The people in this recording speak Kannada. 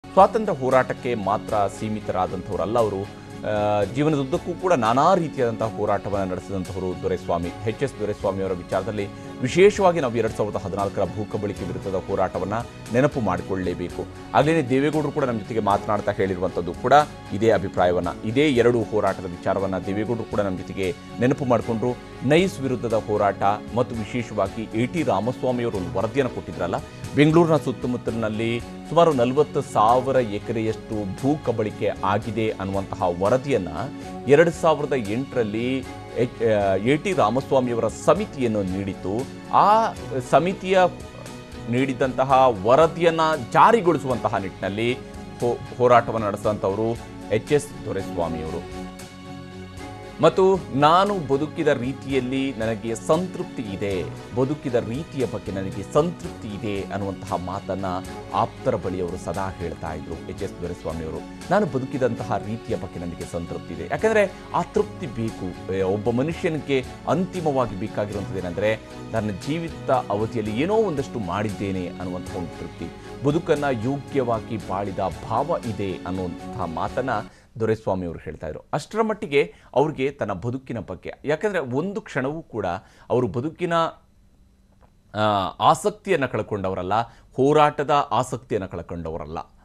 ಸ್ವಾತಂತ್ರ್ಯ ಹೋರಾಟಕ್ಕೆ ಮಾತ್ರ ಸೀಮಿತರಾದಂಥವರಲ್ಲ ಅವರು ಆ, ಜೀವನದುದ್ದಕ್ಕೂ ಕೂಡ ನಾನಾ ರೀತಿಯಾದಂತಹ ಹೋರಾಟವನ್ನು ನಡೆಸಿದಂಥವರು ದೊರೆಸ್ವಾಮಿ ಎಚ್ ಎಸ್ ದೊರೆಸ್ವಾಮಿ ಅವರ ವಿಚಾರದಲ್ಲಿ ವಿಶೇಷವಾಗಿ ನಾವು ಎರಡು ಸಾವಿರದ ಹದಿನಾಲ್ಕರ ಭೂಕಬಳಿಕೆ ವಿರುದ್ಧದ ಹೋರಾಟವನ್ನು ನೆನಪು ಮಾಡಿಕೊಳ್ಳಲೇಬೇಕು ಆಗಲೇ ದೇವೇಗೌಡರು ಕೂಡ ನಮ್ಮ ಜೊತೆಗೆ ಮಾತನಾಡ್ತಾ ಹೇಳಿರುವಂಥದ್ದು ಕೂಡ ಇದೇ ಅಭಿಪ್ರಾಯವನ್ನು ಇದೇ ಎರಡು ಹೋರಾಟದ ವಿಚಾರವನ್ನು ದೇವೇಗೌಡರು ಕೂಡ ನಮ್ಮ ಜೊತೆಗೆ ನೆನಪು ಮಾಡಿಕೊಂಡ್ರು ನೈಸ್ ವಿರುದ್ಧದ ಹೋರಾಟ ಮತ್ತು ವಿಶೇಷವಾಗಿ ಎ ಟಿ ರಾಮಸ್ವಾಮಿಯವರು ಒಂದು ವರದಿಯನ್ನು ಕೊಟ್ಟಿದ್ರಲ್ಲ ಬೆಂಗಳೂರಿನ ಸುತ್ತಮುತ್ತಲಿನಲ್ಲಿ ಸುಮಾರು ನಲವತ್ತು ಸಾವಿರ ಎಕರೆಯಷ್ಟು ಭೂ ಕಬಳಿಕೆ ಆಗಿದೆ ಅನ್ನುವಂತಹ ವರದಿಯನ್ನು ಎರಡು ಸಾವಿರದ ಎಂಟರಲ್ಲಿ ಎ ಟಿ ರಾಮಸ್ವಾಮಿಯವರ ಸಮಿತಿಯನ್ನು ನೀಡಿತ್ತು ಆ ಸಮಿತಿಯ ನೀಡಿದಂತಹ ವರದಿಯನ್ನು ಜಾರಿಗೊಳಿಸುವಂತಹ ನಿಟ್ಟಿನಲ್ಲಿ ಹೋ ಹೋರಾಟವನ್ನು ನಡೆಸಿದಂಥವರು ಎಚ್ ಎಸ್ ದೊರೆಸ್ವಾಮಿಯವರು ಮತ್ತು ನಾನು ಬದುಕಿದ ರೀತಿಯಲ್ಲಿ ನನಗೆ ಸಂತೃಪ್ತಿ ಇದೆ ಬದುಕಿದ ರೀತಿಯ ಬಗ್ಗೆ ನನಗೆ ಸಂತೃಪ್ತಿ ಇದೆ ಅನ್ನುವಂತಹ ಮಾತನ್ನ ಆಪ್ತರ ಬಳಿಯವರು ಸದಾ ಹೇಳ್ತಾ ಇದ್ರು ಎಚ್ ಎಸ್ ದೊರೆಸ್ವಾಮಿಯವರು ನಾನು ಬದುಕಿದಂತಹ ರೀತಿಯ ಬಗ್ಗೆ ನನಗೆ ಸಂತೃಪ್ತಿ ಇದೆ ಯಾಕಂದರೆ ಆ ತೃಪ್ತಿ ಬೇಕು ಏ, ಒಬ್ಬ ಮನುಷ್ಯನಿಗೆ ಅಂತಿಮವಾಗಿ ಬೇಕಾಗಿರುವಂಥದ್ದು ಏನಂದರೆ ನನ್ನ ಜೀವಿತ ಅವಧಿಯಲ್ಲಿ ಏನೋ ಒಂದಷ್ಟು ಮಾಡಿದ್ದೇನೆ ಅನ್ನುವಂತಹ ಒಂದು ತೃಪ್ತಿ ಬದುಕನ್ನು ಯೋಗ್ಯವಾಗಿ ಬಾಳಿದ ಭಾವ ಇದೆ ಅನ್ನುವಂತಹ ಮಾತನ್ನು ದೊರೆಸ್ವಾಮಿ ಅವರು ಹೇಳ್ತಾ ಇದ್ರು ಅಷ್ಟರ ಮಟ್ಟಿಗೆ ಅವ್ರಿಗೆ ತನ್ನ ಬದುಕಿನ ಬಗ್ಗೆ ಯಾಕಂದರೆ ಒಂದು ಕ್ಷಣವೂ ಕೂಡ ಅವರು ಬದುಕಿನ ಆ, ಆಸಕ್ತಿಯನ್ನು ಕಳ್ಕೊಂಡವರಲ್ಲ ಹೋರಾಟದ ಆಸಕ್ತಿಯನ್ನು ಕಳ್ಕೊಂಡವರಲ್ಲ